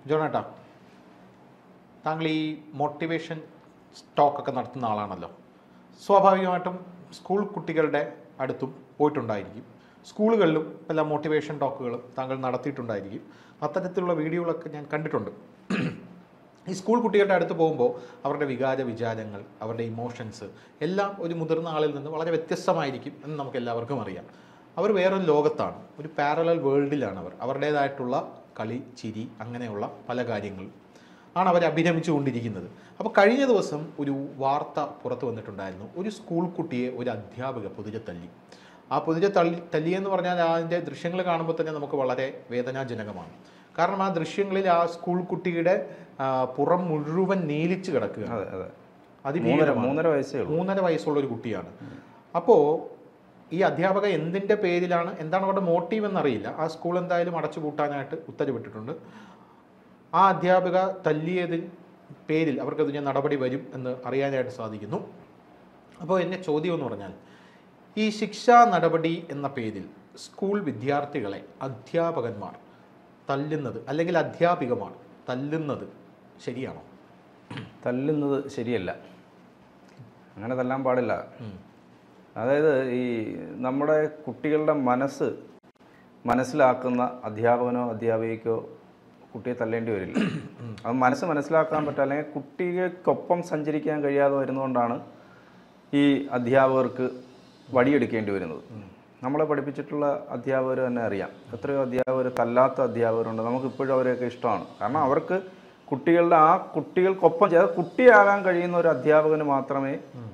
ജോണേട്ടാ താങ്കൾ ഈ മോട്ടിവേഷൻ സ്റ്റോക്കൊക്കെ നടത്തുന്ന ആളാണല്ലോ സ്വാഭാവികമായിട്ടും സ്കൂൾ കുട്ടികളുടെ അടുത്തും പോയിട്ടുണ്ടായിരിക്കും സ്കൂളുകളിലും പല മോട്ടിവേഷൻ ടോക്കുകളും താങ്കൾ നടത്തിയിട്ടുണ്ടായിരിക്കും അത്തരത്തിലുള്ള വീഡിയോകളൊക്കെ ഞാൻ കണ്ടിട്ടുണ്ട് ഈ സ്കൂൾ കുട്ടികളുടെ അടുത്ത് പോകുമ്പോൾ അവരുടെ വികാര വിചാരങ്ങൾ അവരുടെ ഇമോഷൻസ് എല്ലാം ഒരു മുതിർന്ന ആളിൽ നിന്ന് വളരെ വ്യത്യസ്തമായിരിക്കും എന്ന് നമുക്ക് എല്ലാവർക്കും അറിയാം അവർ വേറൊരു ലോകത്താണ് ഒരു പാരലൽ വേൾഡിലാണ് അവർ അവരുടേതായിട്ടുള്ള കളി ചിരി അങ്ങനെയുള്ള പല കാര്യങ്ങളും ആണ് അവർ അഭിരമിച്ചു കൊണ്ടിരിക്കുന്നത് അപ്പോൾ കഴിഞ്ഞ ദിവസം ഒരു വാർത്ത പുറത്തു വന്നിട്ടുണ്ടായിരുന്നു ഒരു സ്കൂൾ കുട്ടിയെ ഒരു അധ്യാപിക പൊതുജെ തല്ലി ആ പൊതുജെ തള്ളി തല്ലിയെന്ന് പറഞ്ഞാൽ അതിൻ്റെ ദൃശ്യങ്ങൾ കാണുമ്പോൾ തന്നെ നമുക്ക് വളരെ വേദനാജനകമാണ് കാരണം ആ ദൃശ്യങ്ങളിൽ ആ സ്കൂൾ കുട്ടിയുടെ ആ, പുറം മുഴുവൻ നീലിച്ച് കിടക്കുക അതെ അതെ മൂന്നര അതിഭീകരമാണ് മൂന്നര വയസ്സേ ഉള്ളൂ മൂന്നര വയസ്സുള്ള ഒരു കുട്ടിയാണ് അപ്പോൾ ഈ അധ്യാപക എന്തിൻ്റെ പേരിലാണ് എന്താണ് അവരുടെ മോട്ടീവ് എന്നറിയില്ല ആ സ്കൂൾ എന്തായാലും അടച്ചുപൂട്ടാനായിട്ട് ഉത്തരവിട്ടിട്ടുണ്ട് ആ അധ്യാപിക തല്ലിയതിന് പേരിൽ അവർക്കതിന് നടപടി വരും എന്ന് അറിയാനായിട്ട് സാധിക്കുന്നു അപ്പോൾ എൻ്റെ ചോദ്യം എന്ന് പറഞ്ഞാൽ ഈ ശിക്ഷാ നടപടി എന്ന പേരിൽ സ്കൂൾ വിദ്യാർത്ഥികളെ അധ്യാപകന്മാർ തല്ലുന്നത് അല്ലെങ്കിൽ അധ്യാപികമാർ തല്ലുന്നത് ശരിയാണോ തല്ലുന്നത് ശരിയല്ല അങ്ങനെ തല്ലാൻ പാടില്ല ഉം. അതായത് ഈ നമ്മുടെ കുട്ടികളുടെ മനസ്സ് മനസ്സിലാക്കുന്ന അധ്യാപകനോ അധ്യാപികയ്ക്കോ കുട്ടിയെ തല്ലേണ്ടി വരില്ല അത് മനസ്സ് മനസ്സിലാക്കാൻ പറ്റുക അല്ലെങ്കിൽ കുട്ടികൾക്കൊപ്പം സഞ്ചരിക്കാൻ കഴിയാതെ വരുന്നതുകൊണ്ടാണ് ഈ അധ്യാപകർക്ക് വടിയെടുക്കേണ്ടി വരുന്നത് നമ്മളെ പഠിപ്പിച്ചിട്ടുള്ള അധ്യാപകർ തന്നെ അറിയാം എത്രയോ അധ്യാപകർ തല്ലാത്ത അധ്യാപകരുണ്ട് നമുക്കിപ്പോഴും അവരെയൊക്കെ ഇഷ്ടമാണ് കാരണം അവർക്ക് കുട്ടികളുടെ ആ കുട്ടികൾക്കൊപ്പം ചെയ്ത കുട്ടിയാകാൻ കഴിയുന്ന ഒരു അധ്യാപകന് മാത്രമേ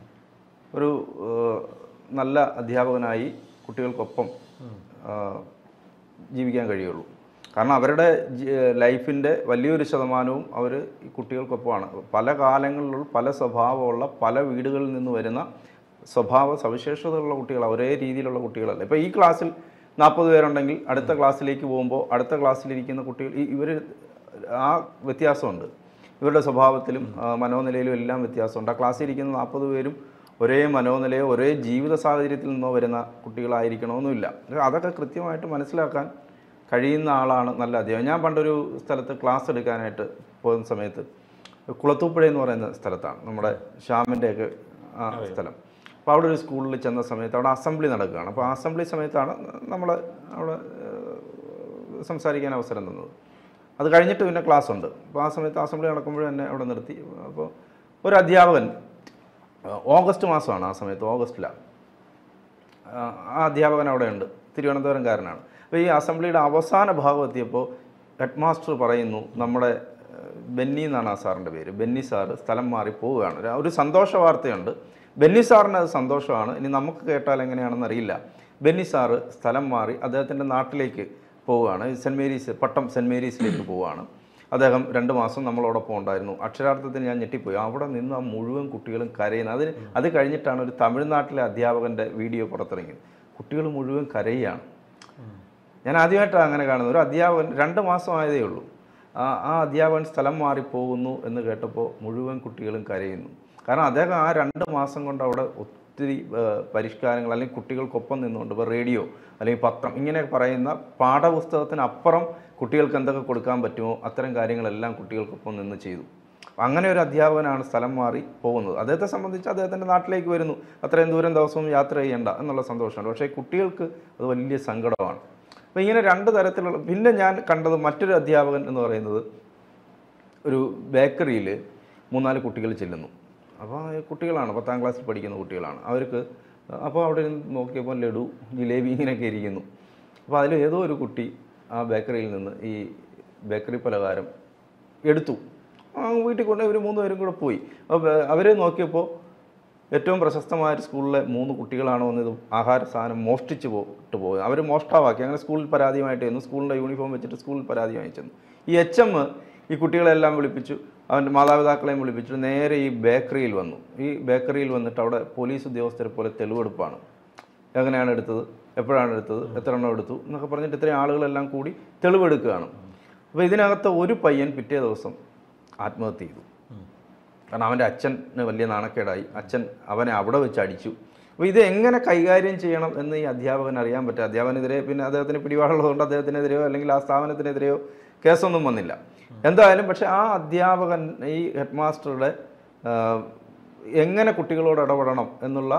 ഒരു ഏഹ്, നല്ല അധ്യാപകനായി കുട്ടികൾക്കൊപ്പം ഏഹ്, ജീവിക്കാൻ കഴിയുള്ളൂ കാരണം അവരുടെ ലൈഫിൻ്റെ വലിയൊരു ശതമാനവും അവർ ഈ കുട്ടികൾക്കൊപ്പമാണ് പല കാലങ്ങളിലുള്ള പല സ്വഭാവമുള്ള പല വീടുകളിൽ നിന്ന് വരുന്ന സ്വഭാവ സവിശേഷതകളുള്ള കുട്ടികൾ ഒരേ രീതിയിലുള്ള കുട്ടികളല്ല ഇപ്പോൾ ഈ ക്ലാസ്സിൽ നാൽപ്പത് പേരുണ്ടെങ്കിൽ അടുത്ത ക്ലാസ്സിലേക്ക് പോകുമ്പോൾ അടുത്ത ക്ലാസ്സിലിരിക്കുന്ന കുട്ടികൾ ഇവർ ആ വ്യത്യാസമുണ്ട് ഇവരുടെ സ്വഭാവത്തിലും ആ, മനോനിലയിലും എല്ലാം വ്യത്യാസമുണ്ട് ആ ക്ലാസ്സിൽ ഇരിക്കുന്ന നാൽപ്പത് പേരും ഒരേ മനോനിലയോ ഒരേ ജീവിത സാഹചര്യത്തിൽ നിന്നോ വരുന്ന കുട്ടികളായിരിക്കണമെന്നില്ല അതൊക്കെ കൃത്യമായിട്ട് മനസ്സിലാക്കാൻ കഴിയുന്ന ആളാണ് നല്ല അധ്യാപകൻ ഞാൻ പണ്ടൊരു സ്ഥലത്ത് ക്ലാസ് എടുക്കാനായിട്ട് പോകുന്ന സമയത്ത് കുളത്തൂപ്പുഴ എന്ന് പറയുന്ന സ്ഥലത്താണ് നമ്മുടെ ശ്യാമിൻ്റെയൊക്കെ ആ സ്ഥലം അപ്പോൾ അവിടെ ഒരു സ്കൂളിൽ ചെന്ന സമയത്ത് അവിടെ അസംബ്ലി നടക്കുകയാണ് അപ്പോൾ ആ അസംബ്ലി സമയത്താണ് നമ്മൾ അവിടെ ഏഹ്, സംസാരിക്കാൻ അവസരം തന്നത് അത് കഴിഞ്ഞിട്ട് പിന്നെ ക്ലാസ് ഉണ്ട് അപ്പോൾ ആ സമയത്ത് അസംബ്ലി നടക്കുമ്പോഴും എന്നെ അവിടെ നിർത്തി അപ്പോൾ ഒരു അധ്യാപകൻ ഏഹ്, ഓഗസ്റ്റ് മാസമാണ് ആ സമയത്ത് ഓഗസ്റ്റിലാണ് ആ അധ്യാപകൻ അവിടെ ഉണ്ട് തിരുവനന്തപുരംകാരനാണ് അപ്പോൾ ഈ അസംബ്ലിയുടെ അവസാന ഭാഗം എത്തിയപ്പോൾ ഹെഡ് മാസ്റ്റർ പറയുന്നു നമ്മുടെ ഏഹ്, ബെന്നി എന്നാണ് ആ സാറിൻ്റെ പേര് ബെന്നി സാറ് സ്ഥലം മാറി പോവുകയാണ് ഒരു- ഒരു സന്തോഷ വാർത്തയുണ്ട് ബെന്നി സാറിന് അത് സന്തോഷമാണ് ഇനി നമുക്ക് കേട്ടാൽ എങ്ങനെയാണെന്ന് അറിയില്ല ബെന്നി സാറ് സ്ഥലം മാറി അദ്ദേഹത്തിൻ്റെ നാട്ടിലേക്ക് പോവുകയാണ് സെൻറ്റ് മേരീസ് പട്ടം സെൻറ്റ് മേരീസിലേക്ക് പോവുകയാണ് അദ്ദേഹം രണ്ട് മാസം നമ്മളോടൊപ്പം ഉണ്ടായിരുന്നു അക്ഷരാർത്ഥത്തിൽ ഞാൻ ഞെട്ടിപ്പോയി അവിടെ നിന്ന് ആ മുഴുവൻ കുട്ടികളും കരയുന്നത് അതിന് അത് കഴിഞ്ഞിട്ടാണ് ഒരു തമിഴ്നാട്ടിലെ അധ്യാപകൻ്റെ വീഡിയോ പുറത്തിറങ്ങിയത് കുട്ടികൾ മുഴുവൻ കരയുകയാണ് ഞാൻ ആദ്യമായിട്ടാണ് അങ്ങനെ കാണുന്നത് ഒരു അധ്യാപകൻ രണ്ട് മാസമായതേ ഉള്ളൂ ആ ആ അധ്യാപകൻ സ്ഥലം മാറിപ്പോകുന്നു എന്ന് കേട്ടപ്പോൾ മുഴുവൻ കുട്ടികളും കരയുന്നു കാരണം അദ്ദേഹം ആ രണ്ട് മാസം കൊണ്ട് അവിടെ ഒത്തിരി ഏഹ്, പരിഷ്കാരങ്ങൾ അല്ലെങ്കിൽ കുട്ടികൾക്കൊപ്പം നിന്നുകൊണ്ട് ഇപ്പോൾ റേഡിയോ അല്ലെങ്കിൽ പത്രം ഇങ്ങനെ പറയുന്ന പാഠപുസ്തകത്തിനപ്പുറം കുട്ടികൾക്ക് എന്തൊക്കെ കൊടുക്കാൻ പറ്റുമോ അത്തരം കാര്യങ്ങളെല്ലാം കുട്ടികൾക്കൊപ്പം നിന്ന് ചെയ്തു അങ്ങനെ ഒരു അധ്യാപകനാണ് സ്ഥലം മാറി പോകുന്നത് അദ്ദേഹത്തെ സംബന്ധിച്ച് അദ്ദേഹത്തിൻ്റെ നാട്ടിലേക്ക് വരുന്നു അത്രയും ദൂരം ദിവസവും യാത്ര ചെയ്യേണ്ട എന്നുള്ള സന്തോഷമുണ്ട് പക്ഷേ കുട്ടികൾക്ക് അത് വലിയ സങ്കടമാണ് അപ്പോൾ ഇങ്ങനെ രണ്ട് തരത്തിലുള്ള പിന്നെ ഞാൻ കണ്ടത് മറ്റൊരു അധ്യാപകൻ എന്ന് പറയുന്നത് ഒരു ബേക്കറിയിൽ മൂന്നാല് കുട്ടികൾ ചെല്ലുന്നു അപ്പോൾ ആ കുട്ടികളാണ് പത്താം ക്ലാസ്സിൽ പഠിക്കുന്ന കുട്ടികളാണ് അവർക്ക് അപ്പോൾ അവിടെ ഇരുന്ന് നോക്കിയപ്പോൾ ലഡു ജിലേബി ഇങ്ങനെയൊക്കെ ഇരിക്കുന്നു അപ്പോൾ അതിൽ ഏതോ ഒരു കുട്ടി ആ ബേക്കറിയിൽ നിന്ന് ഈ ബേക്കറി പലഹാരം എടുത്തു ആ വീട്ടിൽ കൊണ്ട് ഇവർ മൂന്ന് പേരും കൂടെ പോയി അപ്പോൾ അവർ നോക്കിയപ്പോൾ ഏറ്റവും പ്രശസ്തമായ ഒരു സ്കൂളിലെ മൂന്ന് കുട്ടികളാണ് വന്നത് ആഹാര സാധനം മോഷ്ടിച്ച് പോയിട്ട് പോയത് അവർ മോഷ്ടാവാക്കി അങ്ങനെ സ്കൂളിൽ പരാതിയുമായിട്ട് ചെന്നു സ്കൂളിൻ്റെ യൂണിഫോം വെച്ചിട്ട് സ്കൂളിൽ പരാതിയുമായി ചെന്നു ഈ എച്ച് എം ഈ കുട്ടികളെല്ലാം വിളിപ്പിച്ചു അവൻ്റെ മാതാപിതാക്കളെയും വിളിപ്പിച്ചു നേരെ ഈ ബേക്കറിയിൽ വന്നു ഈ ബേക്കറിയിൽ വന്നിട്ട് അവിടെ പോലീസ് ഉദ്യോഗസ്ഥരെ പോലെ തെളിവെടുപ്പാണ് എങ്ങനെയാണ് എടുത്തത് എപ്പോഴാണ് എടുത്തത് എത്ര എണ്ണം എടുത്തു എന്നൊക്കെ പറഞ്ഞിട്ട് ഇത്രയും ആളുകളെല്ലാം കൂടി തെളിവെടുക്കുകയാണ് അപ്പോൾ ഇതിനകത്ത് ഒരു പയ്യൻ പിറ്റേ ദിവസം ആത്മഹത്യ ചെയ്തു കാരണം അവൻ്റെ അച്ഛന് വലിയ നാണക്കേടായി അച്ഛൻ അവനെ അവിടെ വെച്ച് അടിച്ചു അപ്പോൾ ഇത് എങ്ങനെ കൈകാര്യം ചെയ്യണം എന്ന് ഈ അധ്യാപകന് അറിയാൻ പറ്റും അധ്യാപകനെതിരെ പിന്നെ അദ്ദേഹത്തിന് പിടിപാടുള്ളതുകൊണ്ട് അദ്ദേഹത്തിനെതിരെയോ അല്ലെങ്കിൽ ആ സ്ഥാപനത്തിനെതിരെയോ കേസൊന്നും വന്നില്ല എന്തായാലും പക്ഷെ ആ അധ്യാപകൻ ഈ ഹെഡ് മാസ്റ്ററുടെ എങ്ങനെ കുട്ടികളോട് ഇടപെടണം എന്നുള്ള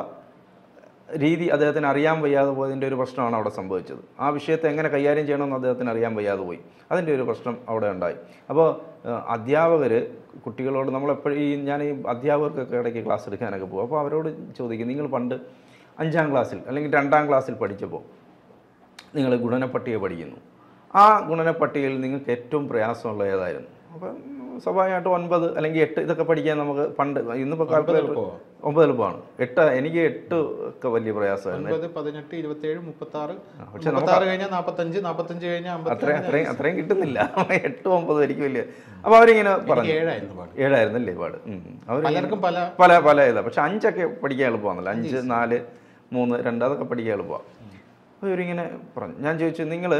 രീതി അദ്ദേഹത്തിന് അറിയാൻ വയ്യാതെ പോയതിൻ്റെ ഒരു പ്രശ്നമാണ് അവിടെ സംഭവിച്ചത് ആ വിഷയത്തെ എങ്ങനെ കൈകാര്യം ചെയ്യണമെന്ന് അദ്ദേഹത്തിന് അറിയാൻ വയ്യാതെ പോയി അതിൻ്റെ ഒരു പ്രശ്നം അവിടെ ഉണ്ടായി അപ്പോൾ അധ്യാപകർ കുട്ടികളോട് നമ്മളെപ്പോഴും ഈ ഞാൻ ഈ അധ്യാപകർക്കൊക്കെ ഇടയ്ക്ക് ക്ലാസ് എടുക്കാനൊക്കെ പോകും അപ്പോൾ അവരോട് ചോദിക്കും നിങ്ങൾ പണ്ട് അഞ്ചാം ക്ലാസ്സിൽ അല്ലെങ്കിൽ രണ്ടാം ക്ലാസ്സിൽ പഠിച്ചപ്പോൾ നിങ്ങൾ ഗുണനപ്പട്ടിക പഠിക്കുന്നു ആ ഗുണനപ്പട്ടികയിൽ നിങ്ങൾക്ക് ഏറ്റവും പ്രയാസമുള്ള ഏതായിരുന്നു അപ്പം സ്വാഭാവികമായിട്ടും ഒൻപത് അല്ലെങ്കിൽ എട്ട് ഇതൊക്കെ പഠിക്കാൻ നമുക്ക് പണ്ട് ഇന്നിപ്പോൾ കാൽക്കുലേറ്റർ എളുപ്പമോ? ഒമ്പത് എളുപ്പമാണ് എട്ട് എനിക്ക് എട്ട് ഒക്കെ വലിയ പ്രയാസമായിരുന്നു ഒൻപത് പതിനെട്ട് ഇരുപത്തേഴ് മുപ്പത്തി ആറ് പക്ഷെ മുപ്പത്തി ആറ് കഴിഞ്ഞാൽ നാപ്പത്തഞ്ച് നാപ്പത്തഞ്ച് കഴിഞ്ഞാൽ അമ്പത്തി അത്രയും അത്രയും അത്രയും കിട്ടുന്നില്ല എട്ടും ഒമ്പതും എനിക്ക് വലിയ അപ്പോൾ അവരിങ്ങനെ പറഞ്ഞു ഏഴായിരുന്നു പാട് ഏഴായിരുന്നല്ലേ പാട് അവർ പലർക്കും പല പല പല ഇതാ പക്ഷെ അഞ്ചൊക്കെ പഠിക്കാൻ എളുപ്പമാണല്ലോ അഞ്ച് നാല് മൂന്ന് രണ്ട് അതൊക്കെ പഠിക്കാൻ എളുപ്പമാണ് അപ്പോൾ ഇവരിങ്ങനെ പറഞ്ഞു ഞാൻ ചോദിച്ചു നിങ്ങൾ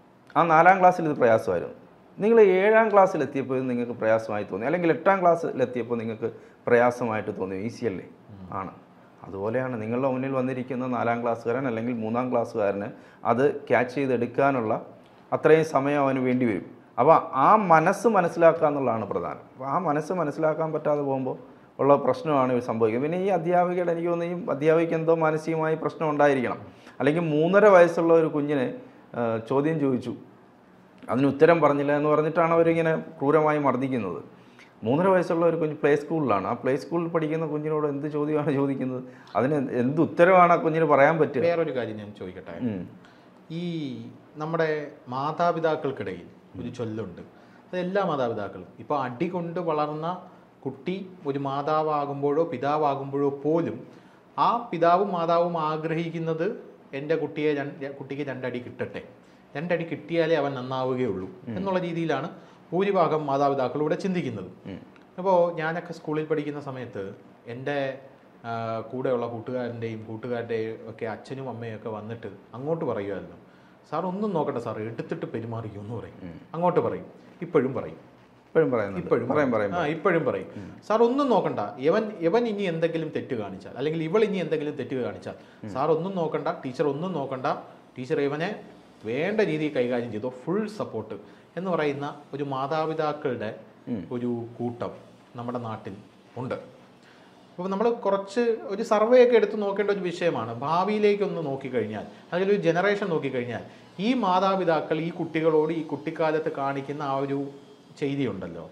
ആ നാലാം ക്ലാസ്സിൽ ഇത് പ്രയാസമായിരുന്നു നിങ്ങൾ ഏഴാം ക്ലാസ്സിലെത്തിയപ്പോൾ ഇത് നിങ്ങൾക്ക് പ്രയാസമായി തോന്നി അല്ലെങ്കിൽ എട്ടാം ക്ലാസ്സിലെത്തിയപ്പോൾ നിങ്ങൾക്ക് പ്രയാസമായിട്ട് തോന്നി ഈസി അല്ലേ ആണ് അതുപോലെയാണ് നിങ്ങളുടെ മുന്നിൽ വന്നിരിക്കുന്ന നാലാം ക്ലാസ്സുകാരൻ അല്ലെങ്കിൽ മൂന്നാം ക്ലാസ്സുകാരന് അത് ക്യാച്ച് ചെയ്തെടുക്കാനുള്ള അത്രയും സമയം അവന് വേണ്ടി വരും അപ്പോൾ ആ മനസ്സ് മനസ്സിലാക്കുക എന്നുള്ളതാണ് പ്രധാനം അപ്പോൾ ആ മനസ്സ് മനസ്സിലാക്കാൻ പറ്റാതെ പോകുമ്പോൾ ഉള്ള പ്രശ്നമാണ് ഇത് സംഭവിക്കുന്നത് പിന്നെ ഈ അധ്യാപികയുടെ എനിക്ക് തോന്നുന്നു ഈ അധ്യാപികയ്ക്ക് എന്തോ മാനസികമായി പ്രശ്നം ഉണ്ടായിരിക്കണം അല്ലെങ്കിൽ മൂന്നര വയസ്സുള്ള ഒരു കുഞ്ഞിനെ ആ, ചോദ്യം ചോദിച്ചു അതിന് ഉത്തരം പറഞ്ഞില്ല എന്ന് പറഞ്ഞിട്ടാണ് അവരിങ്ങനെ ക്രൂരമായി മർദ്ദിക്കുന്നത് മൂന്നര വയസ്സുള്ള ഒരു കുഞ്ഞ് പ്ലേ സ്കൂളിലാണ് ആ പ്ലേ സ്കൂളിൽ പഠിക്കുന്ന കുഞ്ഞിനോട് എന്ത് ചോദ്യമാണ് ചോദിക്കുന്നത് അതിന് എന്ത് ഉത്തരവാണ് ആ കുഞ്ഞിന് പറയാൻ പറ്റുക വേറൊരു കാര്യം ഞാൻ ചോദിക്കട്ടെ ഉം. ഈ നമ്മുടെ മാതാപിതാക്കൾക്കിടയിൽ ഒരു ചൊല്ലുണ്ട് അത് എല്ലാ മാതാപിതാക്കളും ഇപ്പോൾ അടി കൊണ്ട് വളർന്ന കുട്ടി ഒരു മാതാവാകുമ്പോഴോ പിതാവാകുമ്പോഴോ പോലും ആ പിതാവും മാതാവും ആഗ്രഹിക്കുന്നത് എൻ്റെ കുട്ടിയെ രണ്ട് കുട്ടിക്ക് രണ്ടടി കിട്ടട്ടെ രണ്ടടി കിട്ടിയാലേ അവൻ നന്നാവുകയുള്ളൂ എന്നുള്ള രീതിയിലാണ് ഭൂരിഭാഗം മാതാപിതാക്കൾ ഇവിടെ ചിന്തിക്കുന്നത് അപ്പോൾ ഞാനൊക്കെ സ്കൂളിൽ പഠിക്കുന്ന സമയത്ത് എൻ്റെ ആ, കൂടെയുള്ള കൂട്ടുകാരൻ്റെയും കൂട്ടുകാരുടെയും ഒക്കെ അച്ഛനും അമ്മയും ഒക്കെ വന്നിട്ട് അങ്ങോട്ട് പറയുമായിരുന്നു സാർ ഒന്നും നോക്കട്ടെ സാർ എടുത്തിട്ട് പെരുമാറിക്കൂ എന്ന് പറയും അങ്ങോട്ട് പറയും ഇപ്പോഴും പറയും ഇപ്പോഴും പറയുന്നുണ്ട് ഇപ്പോഴും പറയും പറയും ആ ഇപ്പോഴും പറയും സാർ ഒന്നും നോക്കണ്ട ഇവൻ ഇവൻ ഇനി എന്തെങ്കിലും തെറ്റ് കാണിച്ചാൽ അല്ലെങ്കിൽ ഇവൾ ഇനി എന്തെങ്കിലും തെറ്റ് കാണിച്ചാൽ സാർ ഒന്നും നോക്കണ്ട ടീച്ചർ ഒന്നും നോക്കണ്ട ടീച്ചർ ഇവനെ വേണ്ട രീതിയിൽ കൈകാര്യം ചെയ്തോ ഫുൾ സപ്പോർട്ട് എന്ന് പറയുന്ന ഒരു മാതാപിതാക്കളുടെ ഒരു കൂട്ടം നമ്മുടെ നാട്ടിൽ ഉണ്ട് അപ്പോൾ നമ്മൾ കുറച്ച് ഒരു സർവേ ഒക്കെ എടുത്ത് നോക്കേണ്ട ഒരു വിഷയമാണ് ഭാവിയിലേക്കൊന്ന് നോക്കിക്കഴിഞ്ഞാൽ അല്ലെങ്കിൽ ഒരു ജനറേഷൻ നോക്കിക്കഴിഞ്ഞാൽ ഈ മാതാപിതാക്കൾ ഈ കുട്ടികളോട് ഈ കുട്ടിക്കാലത്ത് കാണിക്കുന്ന ആ ഒരു ചെയ്തി ഉണ്ടല്ലോ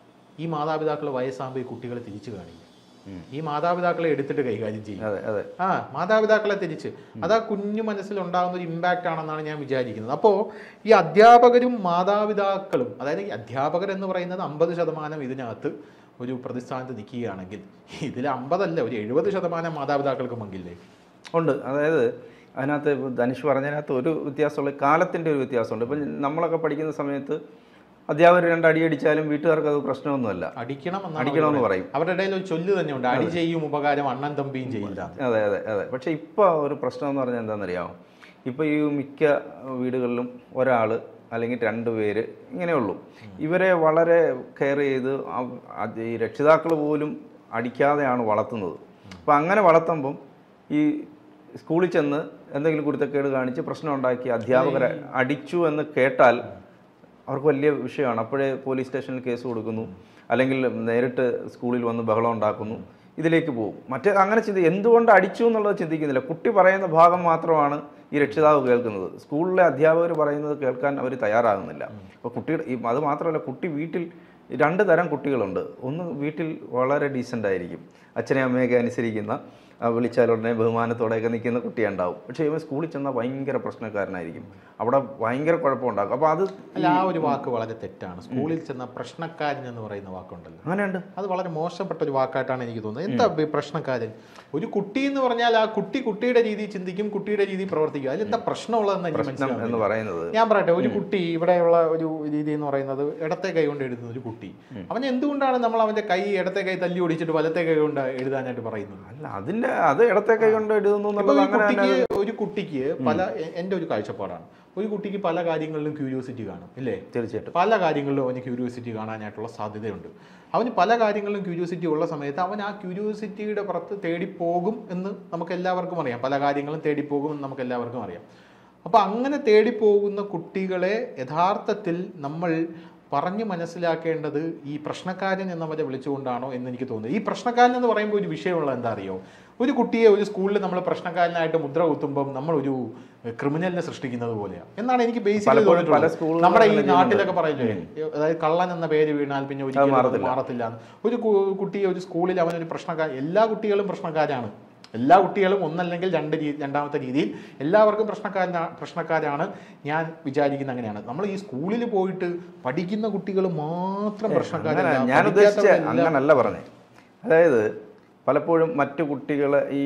ഈ മാതാപിതാക്കൾ വയസ്സാകുമ്പോൾ ഈ കുട്ടികളെ തിരിച്ചു കാണിക്കും ഈ മാതാപിതാക്കളെ എടുത്തിട്ട് കൈകാര്യം ചെയ്യും അതെ അതെ ആ മാതാപിതാക്കളെ തിരിച്ച് അത് ആ കുഞ്ഞു മനസ്സിൽ ഉണ്ടാകുന്ന ഒരു ഇമ്പാക്റ്റ് ആണെന്നാണ് ഞാൻ വിചാരിക്കുന്നത് അപ്പോൾ ഈ അധ്യാപകരും മാതാപിതാക്കളും അതായത് ഈ അധ്യാപകർ എന്ന് പറയുന്നത് അമ്പത് ശതമാനം ഇതിനകത്ത് ഒരു പ്രതിസ്ഥാനത്ത് നിൽക്കുകയാണെങ്കിൽ ഇതിൽ അമ്പതല്ല ഒരു എഴുപത് ശതമാനം മാതാപിതാക്കൾക്ക് പങ്കില്ലേ ഉണ്ട് അതായത് അതിനകത്ത് ഇപ്പൊ ധനുഷ് പറഞ്ഞതിനകത്ത് ഒരു വ്യത്യാസമുള്ള കാലത്തിൻ്റെ ഒരു വ്യത്യാസമുണ്ട് ഇപ്പം നമ്മളൊക്കെ പഠിക്കുന്ന സമയത്ത് അധ്യാപകർ രണ്ട് അടിയടിച്ചാലും വീട്ടുകാർക്ക് അത് പ്രശ്നമൊന്നുമല്ല അടിക്കണം എന്നാണ് അടിക്കണമെന്ന് അവര് പറയും പറയുന്നത്. അവരുടെ ഇടയിൽ ഒരു ചൊല്ല് തന്നെയുണ്ട് അടി ചെയ്യും ഉപകാരം അണ്ണൻ തമ്പിയും ചെയ്യില്ല അതെ അതെ അതെ പക്ഷേ ഇപ്പോൾ ഒരു പ്രശ്നം എന്ന് പറഞ്ഞാൽ എന്താണെന്നറിയാമോ ഇപ്പോൾ ഈ മിക്ക വീടുകളിലും ഒരാൾ അല്ലെങ്കിൽ രണ്ട് പേര് ഇങ്ങനെയുള്ളൂ ഇവരെ വളരെ കെയർ ചെയ്ത് അവ- അത് ഈ രക്ഷിതാക്കൾ പോലും അടിക്കാതെയാണ് വളർത്തുന്നത് അപ്പോൾ അങ്ങനെ വളർത്തുമ്പം ഈ സ്കൂളിൽ ചെന്ന് എന്തെങ്കിലും കുരുത്തക്കേട് കാണിച്ച് പ്രശ്നം ഉണ്ടാക്കി അധ്യാപകരെ അടിച്ചു എന്ന് കേട്ടാൽ അവർക്ക് വലിയ വിഷയമാണ് അപ്പോഴേ പോലീസ് സ്റ്റേഷനിൽ കേസ് കൊടുക്കുന്നു അല്ലെങ്കിൽ നേരിട്ട് സ്കൂളിൽ വന്ന് ബഹളം ഉണ്ടാക്കുന്നു ഇതിലേക്ക് പോകും മറ്റേ അങ്ങനെ ചിന്തി എന്തുകൊണ്ട് അടിച്ചു എന്നുള്ളത് ചിന്തിക്കുന്നില്ല കുട്ടി പറയുന്ന ഭാഗം മാത്രമാണ് ഈ രക്ഷിതാവ് കേൾക്കുന്നത് സ്കൂളിലെ അധ്യാപകർ പറയുന്നത് കേൾക്കാൻ അവർ തയ്യാറാകുന്നില്ല അപ്പോൾ കുട്ടിയുടെ ഈ അത് മാത്രമല്ല കുട്ടി വീട്ടിൽ രണ്ട് തരം കുട്ടികളുണ്ട് ഒന്ന് വീട്ടിൽ വളരെ ഡീസൻ്റ് ആയിരിക്കും അച്ഛനെ അമ്മയൊക്കെ അനുസരിക്കുന്ന ആ, വിളിച്ചാൽ ഉടനെ ബഹുമാനത്തോടെയൊക്കെ നിൽക്കുന്ന കുട്ടിയുണ്ടാവും പക്ഷേ ഇവൻ സ്കൂളിൽ ചെന്നാൽ ഭയങ്കര പ്രശ്നക്കാരനായിരിക്കും അവിടെ ഭയങ്കര കുഴപ്പമുണ്ടാക്കും അപ്പോൾ അത് അല്ല ആ ഒരു വാക്ക് വളരെ തെറ്റാണ് സ്കൂളിൽ ചെന്ന പ്രശ്നക്കാരൻ എന്ന് പറയുന്ന വാക്കുണ്ടല്ലോ അങ്ങനെയുണ്ട് അത് വളരെ മോശപ്പെട്ട ഒരു വാക്കായിട്ടാണ് എനിക്ക് തോന്നുന്നത് എന്താ ഈ പ്രശ്നക്കാരൻ ഒരു കുട്ടി എന്ന് പറഞ്ഞാൽ ആ കുട്ടി കുട്ടിയുടെ രീതിയിൽ ചിന്തിക്കും കുട്ടിയുടെ രീതിയിൽ പ്രവർത്തിക്കും അതിലെന്താ പ്രശ്നമുള്ളതെന്ന് എനിക്ക് പ്രശ്നം മനസ്സിലാവുന്നില്ല എന്ന് പറയുന്നത് ഞാൻ പറയട്ടെ ഒരു കുട്ടി ഇവിടെയുള്ള ഒരു രീതി എന്ന് പറയുന്നത് ഇടത്തെ കൈ കൊണ്ട് എഴുതുന്ന ഒരു കുട്ടി അവൻ എന്തുകൊണ്ടാണ് നമ്മൾ അവന്റെ കൈ ഇടത്തെ കൈ തല്ലി ഓടിച്ചിട്ട് വലത്തെ കൈ കൊണ്ട് എഴുതാനായിട്ട് പറയുന്നത് അല്ല അതിന്റെ അത് ഇടത്തെ കൈ കൊണ്ട് എഴുതുന്നു ഇപ്പൊ എന്നുള്ളത് ഈ അങ്ങനെ തന്നെ കുട്ടിക്ക് ഒരു കുട്ടിക്ക് പല എ- എന്റെ ഒരു കാഴ്ചപ്പാടാണ് ഒരു കുട്ടിക്ക് പല കാര്യങ്ങളിലും ക്യൂരിയോസിറ്റി കാണും ഇല്ലേ തീർച്ചയായിട്ടും പല കാര്യങ്ങളിലും അവന് ക്യൂരിയോസിറ്റി കാണാനായിട്ടുള്ള സാധ്യതയുണ്ട് അവന് പല കാര്യങ്ങളിലും ക്യൂരിയോസിറ്റി ഉള്ള സമയത്ത് അവൻ ആ ക്യൂരിയോസിറ്റിയുടെ പുറത്ത് തേടിപ്പോകും എന്ന് നമുക്ക് എല്ലാവർക്കും അറിയാം പല കാര്യങ്ങളും തേടിപ്പോകും എന്ന് നമുക്ക് എല്ലാവർക്കും അറിയാം അപ്പോൾ അങ്ങനെ തേടിപ്പോകുന്ന കുട്ടികളെ യഥാർത്ഥത്തിൽ നമ്മൾ പറഞ്ഞ് മനസ്സിലാക്കേണ്ടത് ഈ പ്രശ്നക്കാരൻ എന്നവരെ വിളിച്ചുകൊണ്ടാണോ എന്ന് എനിക്ക് തോന്നുന്നു ഈ പ്രശ്നക്കാരൻ എന്ന് പറയുമ്പോൾ ഒരു വിഷയമുള്ള എന്താ അറിയോ ഒരു കുട്ടിയെ ഒരു സ്കൂളിൽ നമ്മൾ പ്രശ്നക്കാരനായിട്ട് മുദ്ര കുത്തുമ്പം നമ്മൾ ഒരു ക്രിമിനലിനെ സൃഷ്ടിക്കുന്നത് പോലെയാണ് എന്നാണ് എനിക്ക് ബേസിക്കലി പലപ്പോഴും പല തോന്നിയിട്ടുള്ളത് സ്കൂളുകളിലും നമ്മുടെ ഈ അങ്ങനെ നാട്ടിലൊക്കെ പറയില്ലേ അതായത് കള്ളൻ എന്ന പേര് വീണാൽ പിന്നെ ഒരിക്കലും അത് മാറത്തില്ല. മാറത്തില്ല എന്ന്. ഒരു കു- കുട്ടി ഒരു സ്കൂളിൽ അവനൊരു പ്രശ്നക്കാരൻ എല്ലാ കുട്ടികളും പ്രശ്നക്കാരാണ് എല്ലാ കുട്ടികളും ഒന്നല്ലെങ്കിൽ രണ്ട് രീ രണ്ടാമത്തെ രീതിയിൽ എല്ലാവർക്കും പ്രശ്നക്കാരനാ പ്രശ്നക്കാരാണ് ഞാൻ വിചാരിക്കുന്ന അങ്ങനെയാണ് നമ്മൾ ഈ സ്കൂളിൽ പോയിട്ട് പഠിക്കുന്ന കുട്ടികൾ മാത്രം അങ്ങനെ പ്രശ്നക്കാരല്ല ഞാൻ ഉദ്ദേശിച്ച പഠിക്കാത്തവരെല്ലാം- അങ്ങനല്ല പറഞ്ഞേ അതായത് പലപ്പോഴും മറ്റു കുട്ടികളെ ഈ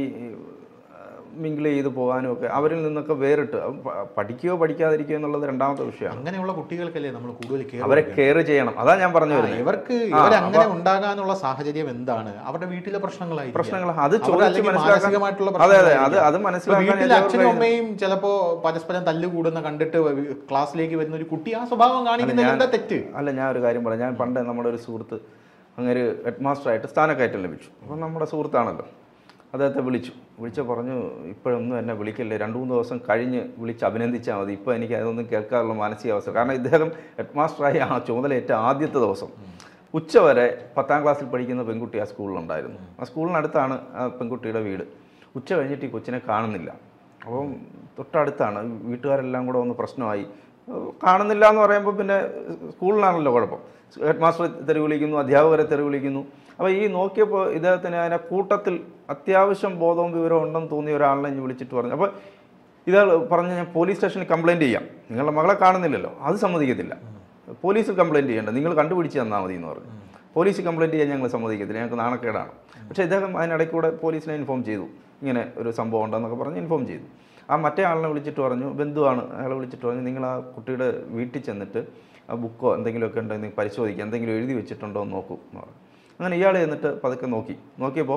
മിങ്കിൾ ചെയ്ത് പോകാനും ഒക്കെ അവരിൽ നിന്നൊക്കെ വേറിട്ട് അത് പ- പഠിക്കുകയോ പഠിക്കാതിരിക്കുകയോ എന്നുള്ളത് രണ്ടാമത്തെ വിഷയമാണ് അങ്ങനെയുള്ള കുട്ടികൾക്കല്ലേ നമ്മൾ കൂടുതൽ care അവരെ കൊടുക്കേണ്ടത്. കെയർ ചെയ്യണം അതാ ഞാൻ പറഞ്ഞു ആ, വരുന്നത് ഇവർക്ക് ആ, ഇവരങ്ങനെ ഉണ്ടാകാനുള്ള സാഹചര്യം എന്താണ് അവരുടെ വീട്ടിലെ പ്രശ്നങ്ങളായിരിക്കും പ്രശ്നങ്ങൾ അത് അവർക്ക് ചോദിച്ച് അല്ലെങ്കിൽ മനസ്സിലാക്കാൻ മാനസികമായിട്ടുള്ള അതെ അതെ അത് പ്രശ്നങ്ങളായിരിക്കും. അത് ഇപ്പൊ മനസ്സിലാക്കാൻ വീട്ടിൽ എല്ലാവർക്കും അച്ഛനും കഴിയും. അമ്മയും ചിലപ്പോ പരസ്പരം തല്ലുകൂടുന്ന കണ്ടിട്ട് വ- ക്ലാസ്സിലേക്ക് വരുന്ന ഒരു കുട്ടി ആ സ്വഭാവം കാണിക്കുന്നതിൽ എന്താ തെറ്റ് അല്ല ഞാൻ ഒരു കാര്യം പറയാം ഞാൻ പണ്ട് നമ്മുടെ ഒരു സുഹൃത്ത് അങ്ങനെ ഒരു ഹെഡ് മാസ്റ്ററായിട്ട് സ്ഥാനക്കയറ്റം ലഭിച്ചു അപ്പം നമ്മുടെ സുഹൃത്താണല്ലോ അദ്ദേഹത്തെ വിളിച്ചു വിളിച്ച് പറഞ്ഞു ഇപ്പോഴൊന്നും എന്നെ വിളിക്കല്ലേ രണ്ട് മൂന്ന് ദിവസം കഴിഞ്ഞ് വിളിച്ച് അഭിനന്ദിച്ചാൽ മതി ഇപ്പോൾ എനിക്ക് അതൊന്നും കേൾക്കാനുള്ള മാനസികാവസ്ഥ കാരണം ഇദ്ദേഹം ഹെഡ് മാസ്റ്ററായി ആ ചുമതലയേറ്റ ആദ്യത്തെ ദിവസം ഉച്ചവരെ പത്താം ക്ലാസ്സിൽ പഠിക്കുന്ന പെൺകുട്ടി ആ സ്കൂളിലുണ്ടായിരുന്നു ആ സ്കൂളിനടുത്താണ് ആ പെൺകുട്ടിയുടെ വീട് ഉച്ച കഴിഞ്ഞിട്ട് ഈ കൊച്ചിനെ കാണുന്നില്ല അപ്പം തൊട്ടടുത്താണ് വീട്ടുകാരെല്ലാം കൂടെ ഒന്ന് പ്രശ്നമായി ഏഹ് കാണുന്നില്ല എന്ന് പറയുമ്പോൾ പിന്നെ സ്കൂളിനാണല്ലോ കുഴപ്പം ഹെഡ് മാസ്റ്റർ തെറി വിളിക്കുന്നു അധ്യാപകരെ തെറി വിളിക്കുന്നു അപ്പോൾ ഈ നോക്കിയപ്പോൾ ഇദ്ദേഹത്തിന് അതിനെ കൂട്ടത്തിൽ അത്യാവശ്യം ബോധവും വിവരവും ഉണ്ടെന്ന് തോന്നിയ ഒരാളിനെ ഇഞ്ഞ് വിളിച്ചിട്ട് പറഞ്ഞു അപ്പോൾ ഇയാൾ പറഞ്ഞ് ഞാൻ പോലീസ് സ്റ്റേഷനിൽ കംപ്ലയിൻറ്റ് ചെയ്യാം നിങ്ങളുടെ മകളെ കാണുന്നില്ലല്ലോ അത് സമ്മതിക്കത്തില്ല പോലീസിൽ കംപ്ലയിൻറ്റ് ചെയ്യേണ്ട നിങ്ങൾ കണ്ടുപിടിച്ച് തന്നാൽ മതി എന്ന് പറഞ്ഞു പോലീസിൽ കംപ്ലയിൻറ്റ് ചെയ്യാൻ ഞങ്ങൾ സമ്മതിക്കത്തില്ല ഞങ്ങൾക്ക് നാണക്കേടാണ് പക്ഷേ ഇദ്ദേഹം അതിനിടയ്ക്കൂടെ പോലീസിനെ ഇൻഫോം ചെയ്തു ഇങ്ങനെ ഒരു സംഭവം ഉണ്ടെന്നൊക്കെ പറഞ്ഞ് ഇൻഫോം ചെയ്തു ആ മറ്റേ ആളിനെ വിളിച്ചിട്ട് പറഞ്ഞു ബന്ധുവാണ് അയാളെ വിളിച്ചിട്ട് പറഞ്ഞു നിങ്ങൾ ആ കുട്ടിയുടെ വീട്ടിൽ ചെന്നിട്ട് ആ ബുക്കോ എന്തെങ്കിലുമൊക്കെ ഉണ്ടെങ്കിൽ പരിശോധിക്കുക എന്തെങ്കിലും എഴുതി വെച്ചിട്ടുണ്ടോ എന്ന് നോക്കൂ എന്ന് പറഞ്ഞു അങ്ങനെ ഇയാൾ ചെന്നിട്ട് പതുക്കെ നോക്കി നോക്കിയപ്പോൾ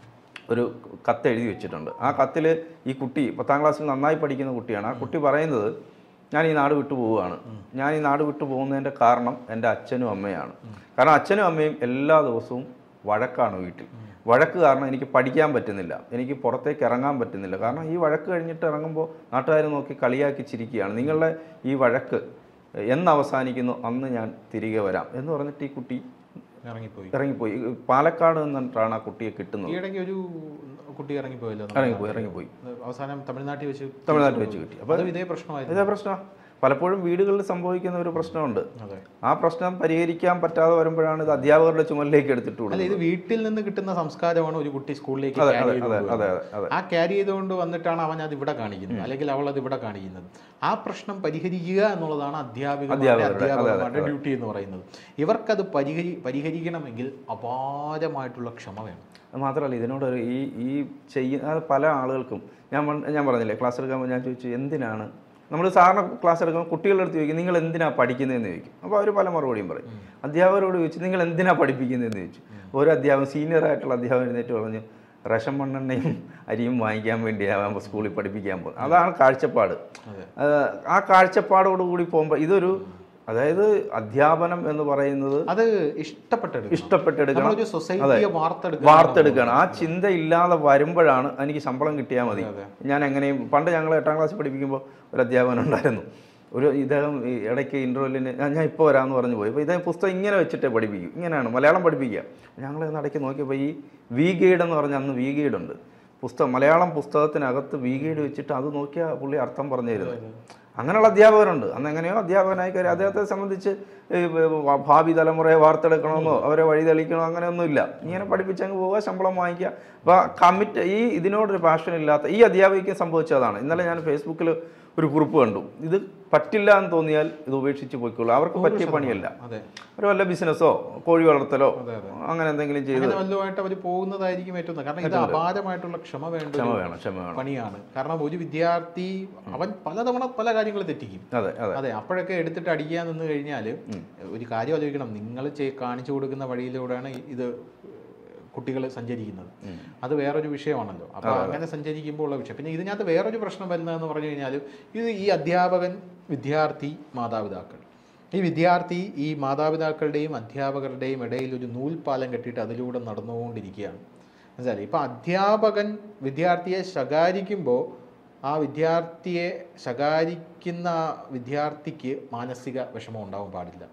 ഒരു കത്ത് എഴുതി വെച്ചിട്ടുണ്ട് ആ കത്തിൽ ഈ കുട്ടി പത്താം ക്ലാസ്സിൽ നന്നായി പഠിക്കുന്ന കുട്ടിയാണ് ആ കുട്ടി പറയുന്നത് ഞാൻ ഈ നാട് വിട്ടു പോവുകയാണ് ഞാൻ ഈ നാട് വിട്ടു പോകുന്നതിൻ്റെ കാരണം എൻ്റെ അച്ഛനും അമ്മയാണ് കാരണം അച്ഛനും അമ്മയും എല്ലാ ദിവസവും വഴക്കാണ് വീട്ടിൽ വഴക്ക് കാരണം എനിക്ക് പഠിക്കാൻ പറ്റുന്നില്ല എനിക്ക് പുറത്തേക്ക് ഇറങ്ങാൻ പറ്റുന്നില്ല കാരണം ഈ വഴക്ക് കഴിഞ്ഞിട്ട് ഇറങ്ങുമ്പോൾ നാട്ടുകാർ നോക്കി കളിയാക്കി ചിരിക്കുകയാണ് നിങ്ങളുടെ ഈ വഴക്ക് എന്ന് അവസാനിക്കുന്നു അന്ന് ഞാൻ തിരികെ വരാം എന്ന് പറഞ്ഞിട്ട് ഈ കുട്ടി ഇറങ്ങിപ്പോയി ഇറങ്ങിപ്പോയി പാലക്കാട് നിന്നിട്ടാണ് ആ കുട്ടിയെ കിട്ടുന്നത് ഈയിടയ്ക്ക് ഒരു കുട്ടി ഇറങ്ങിപ്പോയല്ലോ ഇറങ്ങിപ്പോയി ഇറങ്ങിപ്പോയി അവസാനം തമിഴ്നാട്ടിൽ വെച്ച് തമിഴ്നാട്ടിൽ വെച്ച് കിട്ടി അപ്പോൾ അതും ഇതേ പ്രശ്നമായിരുന്നു ഇതേ പ്രശ്നം പലപ്പോഴും വീടുകളിൽ സംഭവിക്കുന്ന ഒരു പ്രശ്നമുണ്ട് അതെ ആ പ്രശ്നം പരിഹരിക്കാൻ പറ്റാതെ വരുമ്പോഴാണ് ഇത് അധ്യാപകരുടെ ചുമലിലേക്ക് എടുത്തിട്ട് അല്ല കൊടുക്കുന്നത് ഇത് വീട്ടിൽ നിന്ന് കിട്ടുന്ന സംസ്കാരമാണ് ഒരു കുട്ടി സ്കൂളിലേക്ക് അതെ carry അതെ ചെയ്ത് അതെ കൊണ്ടുവരുന്നത്. അതെ അതെ ആ ക്യാരി ചെയ്തുകൊണ്ട് വന്നിട്ടാണ് അവൻ അത് ഇവിടെ കാണിക്കുന്നത് അല്ലെങ്കിൽ അവൾ അത് ഇവിടെ കാണിക്കുന്നത് ആ പ്രശ്നം പരിഹരിക്കുക എന്നുള്ളതാണ് അധ്യാപിക അധ്യാപകരുടെ, അതെ, അതെ, അധ്യാപകരുടെ ഡ്യൂട്ടി എന്ന് പറയുന്നത് ഇവർക്കത് പരിഹരി പരിഹരിക്കണമെങ്കിൽ അപാരമായിട്ടുള്ള ക്ഷമ വേണം അത് മാത്രമല്ല ഇതിനോടൊരു ഈ ഈ ചെയ്യുന്ന അത് പല ആളുകൾക്കും ഞാൻ പണ്ട് ഞാൻ പറഞ്ഞില്ലേ ക്ലാസ് എടുക്കുമ്പോൾ ഞാൻ ചോദിച്ചു എന്തിനാണ് നമ്മൾ സാറിന് ക്ലാസ് എടുക്കുമ്പോൾ കുട്ടികളുടെ അടുത്ത് ചോദിക്കും നിങ്ങൾ എന്തിനാ പഠിക്കുന്നതെന്ന് ചോദിക്കും അപ്പോൾ അവർ പല മറുപടിയും പറയും അധ്യാപകരോട് ചോദിച്ചു നിങ്ങൾ എന്തിനാ പഠിപ്പിക്കുന്നതെന്ന് ചോദിച്ചു ഒരു അധ്യാപകൻ സീനിയർ ആയിട്ടുള്ള അധ്യാപകൻ എഴുന്നേറ്റ് പറഞ്ഞു റേഷൻ മണ്ണെണ്ണയും അരിയും വാങ്ങിക്കാൻ വേണ്ടിയാണ് സ്കൂളിൽ പഠിപ്പിക്കാൻ പോകുന്നത് അതാണ് കാഴ്ചപ്പാട് അതെ. അത് ആ കാഴ്ചപ്പാടോടുകൂടി പോകുമ്പോൾ ഇതൊരു അതായത് അധ്യാപനം എന്ന് പറയുന്നത് അത് ഇഷ്ടപ്പെട്ടെടുക്കണം ഇഷ്ടപ്പെട്ടെടുക്കണം നമ്മളൊരു സൊസൈറ്റിയെ വാർത്തെടുക്കണം വാർത്തെടുക്കുകയാണ് ആ ചിന്ത ഇല്ലാതെ വരുമ്പോഴാണ് എനിക്ക് ശമ്പളം കിട്ടിയാൽ മതി അതെ. ഞാൻ എങ്ങനെയും പണ്ട് ഞങ്ങൾ എട്ടാം ക്ലാസ്സിൽ പഠിപ്പിക്കുമ്പോൾ ഒരു അധ്യാപകൻ ഉണ്ടായിരുന്നു ഒരു ഇദ്ദേഹം ഈ ഇടയ്ക്ക് ഇൻ്റർവെല്ലിന് ഞാൻ ഇപ്പോൾ വരാമെന്ന് പറഞ്ഞു പോയി അപ്പോൾ ഇദ്ദേഹം പുസ്തകം ഇങ്ങനെ വെച്ചിട്ടേ പഠിപ്പിക്കും ഇങ്ങനെയാണ് മലയാളം പഠിപ്പിക്കുക ഞങ്ങൾ ഇന്ന് ഇടയ്ക്ക് നോക്കിയപ്പോൾ ഈ വി ഗൈഡ് എന്ന് പറഞ്ഞ അന്ന് വി ഗൈഡ് ഉണ്ട് പുസ്തകം മലയാളം പുസ്തകത്തിനകത്ത് വി ഗൈഡ് വെച്ചിട്ട് അത് നോക്കിയാൽ പുള്ളി അർത്ഥം പറഞ്ഞു തരുന്നത് അങ്ങനെയുള്ള അധ്യാപകരുണ്ട് അന്ന് എങ്ങനെയോ അധ്യാപകനായി കയറി അദ്ദേഹത്തെ സംബന്ധിച്ച് ഈ വ- ഭാവി തലമുറയെ വാർത്തെടുക്കണമെന്നോ അവരെ വഴി തെളിക്കണോ അങ്ങനെയൊന്നുമില്ല ഇങ്ങനെ പഠിപ്പിച്ചങ്ങ് പോവുക ശമ്പളം വാങ്ങിക്കുക അപ്പോൾ കമ്മിറ്റ് ഈ ഇതിനോടൊരു പാഷൻ ഇല്ലാത്ത ഈ അധ്യാപികയ്ക്ക് സംഭവിച്ചതാണ് ഇന്നലെ ഞാൻ ഫേസ്ബുക്കിൽ ഒരു കുറിപ്പ് കണ്ടു ഇത് പറ്റില്ല എന്ന് തോന്നിയാൽ ഇത് ഉപേക്ഷിച്ച് പോയിക്കോളൂ അവർക്ക് പറ്റിയ പണിയല്ല അതെ ഒരു വല്ല ബിസിനസ്സോ കോഴി വളർത്തലോ അതെ, അതെ. അങ്ങനെ എന്തെങ്കിലും ചെയ്ത് അങ്ങനെ വല്ലതുമായിട്ട് അവർ പോകുന്നതായിരിക്കും ഏറ്റവും നല്ലത്. കാരണം ഇത് അപാരമായിട്ടുള്ള ക്ഷമ വേണ്ട ക്ഷമ ഒരു വേണം ക്ഷമ വേണം പണിയാണ് കാരണം ഒരു വിദ്യാർത്ഥി അവൻ പലതവണ പല കാര്യങ്ങൾ തെറ്റിക്കും അതെ അതെ അതെ അപ്പോഴൊക്കെ എടുത്തിട്ട് അടിക്കാൻ നിന്ന് കഴിഞ്ഞാൽ ഒരു കാര്യം ആലോചിക്കണം നിങ്ങൾ കാണിച്ചു കൊടുക്കുന്ന വഴിയിലൂടെയാണ് ഇത് കുട്ടികൾ സഞ്ചരിക്കുന്നത് അത് വേറൊരു വിഷയമാണല്ലോ അപ്പോൾ അങ്ങനെ സഞ്ചരിക്കുമ്പോൾ ഉള്ള വിഷയം പിന്നെ ഇതിനകത്ത് വേറൊരു പ്രശ്നം വരുന്നതെന്ന് പറഞ്ഞു കഴിഞ്ഞാൽ ഇത് ഈ അധ്യാപകൻ വിദ്യാർത്ഥി മാതാപിതാക്കൾ ഈ വിദ്യാർത്ഥി ഈ മാതാപിതാക്കളുടെയും അധ്യാപകരുടെയും ഇടയിൽ ഒരു നൂൽപാലം കെട്ടിയിട്ട് അതിലൂടെ നടന്നുകൊണ്ടിരിക്കുകയാണ് മനസ്സിലായി ഇപ്പം അധ്യാപകൻ വിദ്യാർത്ഥിയെ ശകാരിക്കുമ്പോൾ ആ വിദ്യാർത്ഥിയെ ശകാരിക്കുന്ന ആ വിദ്യാർത്ഥിക്ക് മാനസിക വിഷമം ഉണ്ടാവാൻ പാടില്ല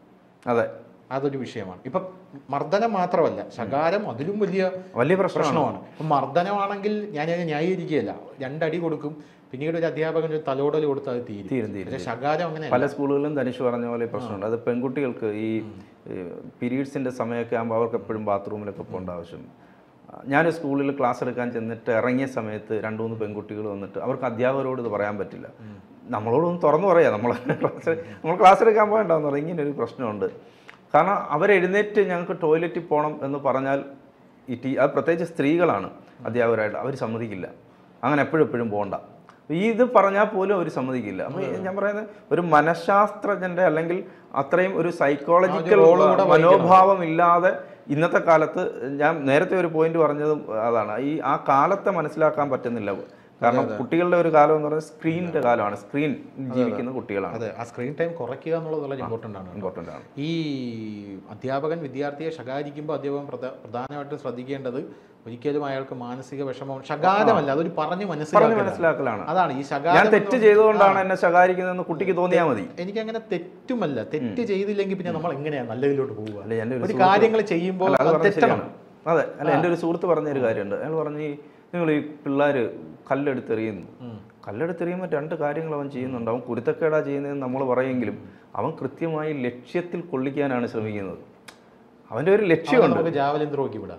അതെ അതൊരു വിഷയമാണ് ഇപ്പം മർദ്ദനം മാത്രമല്ല ശകാരം അതിലും വലിയ വലിയ പ്രശ്നമാണ് പ്രശ്നമാണ് ഇപ്പം മർദ്ദനമാണെങ്കിൽ ഞാൻ അതിനെ ന്യായീകരിക്കുകയല്ല രണ്ടടി കൊടുക്കും പിന്നീട് ഒരു അധ്യാപകൻ ഒരു തലോടൽ കൊടുത്താൽ അത് തീരും തീരും തീരും പക്ഷേ ശകാരം അങ്ങനെ പല സ്കൂളുകളിലും ധനുഷ് പറഞ്ഞ പോലെ ഈ പ്രശ്നമുണ്ട് അത് പെൺകുട്ടികൾക്ക് ഈ പീരീഡ്സിൻ്റെ സമയമൊക്കെ ആകുമ്പോൾ അവർക്ക് എപ്പോഴും ബാത്റൂമിലൊക്കെ പോകേണ്ട ആവശ്യം ഞാൻ സ്കൂളിൽ ക്ലാസ് എടുക്കാൻ ചെന്നിട്ട് ഇറങ്ങിയ സമയത്ത് രണ്ട് മൂന്ന് പെൺകുട്ടികൾ വന്നിട്ട് അവർക്ക് അധ്യാപകരോട് ഇത് പറയാൻ പറ്റില്ല നമ്മളോടൊന്ന് തുറന്നു പറയാം നമ്മൾ ക്ലാസ് നമ്മൾ ക്ലാസ് എടുക്കാൻ പോകണ്ടെന്ന് പറയും ഇങ്ങനെ ഒരു പ്രശ്നമുണ്ട് കാരണം അവരെഴുന്നേറ്റ് ഞങ്ങൾക്ക് ടോയ്ലറ്റിൽ പോകണം എന്ന് പറഞ്ഞാൽ ഈ ടീ അത് പ്രത്യേകിച്ച് സ്ത്രീകളാണ് അധ്യാപകരായിട്ട് അവർ സമ്മതിക്കില്ല അങ്ങനെ എപ്പോഴും എപ്പോഴും പോകണ്ട ഈ ഇത് പറഞ്ഞാൽ പോലും അവർ സമ്മതിക്കില്ല അപ്പോൾ ഞാൻ പറയുന്നത് ഒരു മനഃശാസ്ത്രജ്ഞന്റെ അല്ലെങ്കിൽ അത്രയും ഒരു സൈക്കോളജിക്കൽ role കൂടെ വഹിക്കണം. മനോഭാവം ഇല്ലാതെ ഇന്നത്തെ കാലത്ത് ഞാൻ നേരത്തെ ഒരു പോയിന്റ് പറഞ്ഞതും അതാണ് ഈ ആ കാലത്തെ മനസ്സിലാക്കാൻ പറ്റുന്നില്ല കാരണം കുട്ടികളുടെ ഒരു കാലം എന്ന് പറയുന്നത് സ്ക്രീനിന്റെ കാലമാണ് സ്ക്രീൻ ജീവിക്കുന്ന കുട്ടികളാണ് അതെ ആ സ്ക്രീൻ ടൈം കുറയ്ക്കുക എന്നുള്ളത് വളരെ ഇമ്പോർട്ടൻ്റ് ആണ് ഇമ്പോർട്ടൻ്റ് ആണ് ഈ അധ്യാപകൻ വിദ്യാർത്ഥിയെ ശകാരിക്കുമ്പോൾ അധ്യാപകൻ പ്രധ- പ്രധാനമായിട്ടും ശ്രദ്ധിക്കേണ്ടത് ഒരിക്കലും അയാൾക്ക് മാനസിക വിഷമം ശകാരമല്ല അതൊരു പറഞ്ഞു പറഞ്ഞ് മനസ്സിലാക്കുക മനസ്സിലാക്കലാണ് അതാണ് ഈ ഞാൻ ശകാരം തെറ്റ് ചെയ്തുകൊണ്ടാണ് എന്നെ ശകാരിക്കുന്നതെന്ന് കുട്ടിക്ക് തോന്നിയാൽ മതി എനിക്ക് അങ്ങനെ തെറ്റുമല്ല തെറ്റ് ചെയ്തില്ലെങ്കിൽ പിന്നെ നമ്മൾ എങ്ങനെയാ നല്ലതിലോട്ട് പോവുക അല്ല എൻ്റെ ഒരു ഒരു കാര്യങ്ങൾ ചെയ്യുമ്പോൾ അല്ല, അത് അത് പറഞ്ഞത് തെറ്റണം ശരിയാണ്. അതെ അല്ല എൻ്റെ ഒരു സുഹൃത്ത് പറഞ്ഞൊരു കാര്യമുണ്ട് അയാൾ പറഞ്ഞു ഈ നിങ്ങൾ ഈ പിള്ളേർ കല്ലെടുത്തെറിയുന്നു കല്ലെടുത്തെറിയുമ്പോൾ രണ്ട് കാര്യങ്ങൾ അവൻ ചെയ്യുന്നുണ്ട് അവൻ കുരുത്തക്കേടാ ചെയ്യുന്നതെന്ന് നമ്മൾ പറയുമെങ്കിലും അവൻ കൃത്യമായി ലക്ഷ്യത്തിൽ കൊള്ളിക്കാനാണ് ശ്രമിക്കുന്നത് അവൻ്റെ ഒരു അവനെ ലക്ഷ്യമുണ്ട് നമുക്ക് ജാവലിൻ ത്രോക്കി വിടാം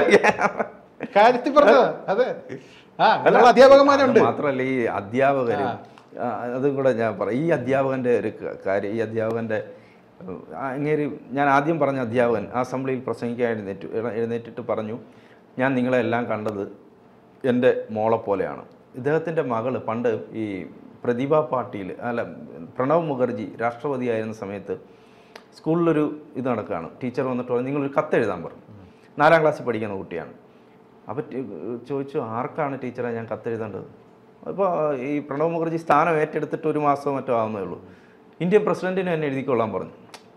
കാര്യത്തിൽ പറഞ്ഞതാ അതെ ആ അങ്ങനെയുള്ള അധ്യാപകന്മാരുണ്ട് അത് മാത്രമല്ല ഈ അധ്യാപകരും ആ, അതും കൂടെ ഞാൻ പറയാം ഈ അധ്യാപകന്റെ ഒരു ക- കാര്യം ഈ അധ്യാപകന്റെ ഉം, ആ, അങ്ങേര് ഞാൻ ആദ്യം പറഞ്ഞ അധ്യാപകൻ ആ അസംബ്ലിയിൽ പ്രസംഗിക്കാൻ എഴുന്നേറ്റു എഴ- എഴുന്നേറ്റിട്ട് പറഞ്ഞു ഞാൻ നിങ്ങളെ എല്ലാം കണ്ടത് എൻ്റെ മോളെ പോലെയാണ് ഇദ്ദേഹത്തിൻ്റെ മകള് പണ്ട് ഈ പ്രതിഭ പാട്ടീൽ അല്ല പ്രണവ് മുഖർജി രാഷ്ട്രപതിയായിരുന്ന സമയത്ത് സ്കൂളിലൊരു ഇത് നടക്കുകയാണ് ടീച്ചർ വന്നിട്ട് പറഞ്ഞു നിങ്ങളൊരു കത്ത് എഴുതാൻ പറഞ്ഞു നാലാം ക്ലാസ്സിൽ പഠിക്കുന്ന കുട്ടിയാണ് അപ്പോൾ ചോദിച്ചു ആർക്കാണ് ടീച്ചറെ ഞാൻ കത്തെഴുതേണ്ടത് അപ്പോൾ ഈ പ്രണവ് മുഖർജി സ്ഥാനം ഏറ്റെടുത്തിട്ട് ഒരു മാസമോ മറ്റോ ആവുന്നേ ഉള്ളൂ ഇന്ത്യൻ പ്രസിഡന്റിന് തന്നെ എഴുതിക്കൊള്ളാൻ പറഞ്ഞു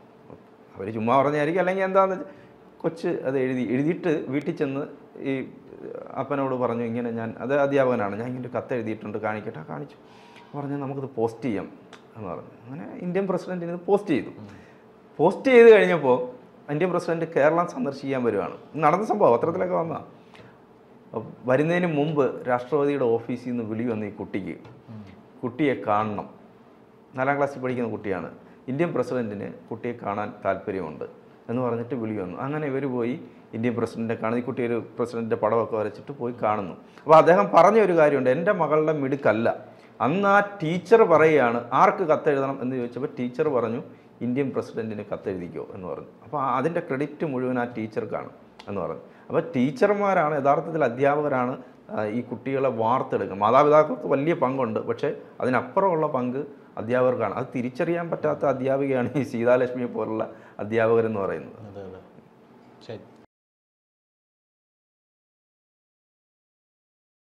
അവർ ചുമ്മാ പറഞ്ഞായിരിക്കും അല്ലെങ്കിൽ എന്താണെന്ന് വെച്ചാൽ കൊച്ച് അത് എഴുതി എഴുതിയിട്ട് വീട്ടിൽ ചെന്ന് ഈ അപ്പനോട് പറഞ്ഞു ഇങ്ങനെ ഞാൻ അത് അധ്യാപകനാണ് ഞാൻ ഇങ്ങനെ ഒരു കത്ത് എഴുതിയിട്ടുണ്ട് കാണിക്കട്ടെ ആ, കാണിച്ചു പറഞ്ഞു നമുക്കിത് പോസ്റ്റ് ചെയ്യാം എന്ന് പറഞ്ഞു അങ്ങനെ ഇന്ത്യൻ പ്രസിഡന്റിന് ഇത് പോസ്റ്റ് ചെയ്തു പോസ്റ്റ് ചെയ്ത് കഴിഞ്ഞപ്പോൾ ഇന്ത്യൻ പ്രസിഡന്റ് കേരളം സന്ദർശിക്കാൻ വരുവാണ് നടന്ന സംഭവം പത്രത്തിലൊക്കെ വന്നതാണ് അപ്പൊ വരുന്നതിന് മുമ്പ് രാഷ്ട്രപതിയുടെ ഓഫീസിൽ നിന്ന് വിളി വന്നു ഈ കുട്ടിക്ക് കുട്ടിയെ കാണണം നാലാം ക്ലാസ്സിൽ പഠിക്കുന്ന കുട്ടിയാണ് ഇന്ത്യൻ പ്രസിഡന്റിന് കുട്ടിയെ കാണാൻ താല്പര്യമുണ്ട് എന്ന് പറഞ്ഞിട്ട് വിളി വന്നു അങ്ങനെ ഇവർ പോയി ഇന്ത്യൻ പ്രസിഡന്റിനെ കാണുന്നു ഈ കുട്ടി ഒരു പ്രസിഡന്റിന്റെ പടമൊക്കെ വരച്ചിട്ട് പോയി കാണുന്നു അപ്പോൾ അദ്ദേഹം പറഞ്ഞ ഒരു കാര്യമുണ്ട് എൻ്റെ മകളുടെ മിടുക്കല്ല അന്ന് ആ ടീച്ചർ പറയുകയാണ് ആർക്ക് കത്തെഴുതണം എന്ന് ചോദിച്ചപ്പോൾ ടീച്ചർ പറഞ്ഞു ഇന്ത്യൻ പ്രസിഡന്റിന് കത്തെഴുതിക്കോ എന്ന് പറഞ്ഞു അപ്പോൾ അതിൻ്റെ ക്രെഡിറ്റ് മുഴുവൻ ആ ടീച്ചർക്കാണ് എന്ന് പറഞ്ഞു അപ്പോൾ ടീച്ചർമാരാണ് യഥാർത്ഥത്തിൽ അധ്യാപകരാണ് ആ, ഈ കുട്ടികളെ വാർത്തെടുക്കുക മാതാപിതാക്കൾക്ക് വലിയ പങ്കുണ്ട് പക്ഷേ അതിനപ്പുറമുള്ള പങ്ക് അധ്യാപകർക്കാണ് അത് തിരിച്ചറിയാൻ പറ്റാത്ത അധ്യാപികയാണ് ഈ സീതാലക്ഷ്മിയെ പോലുള്ള അധ്യാപകരെന്ന് പറയുന്നത് അതെ അതെ ശരി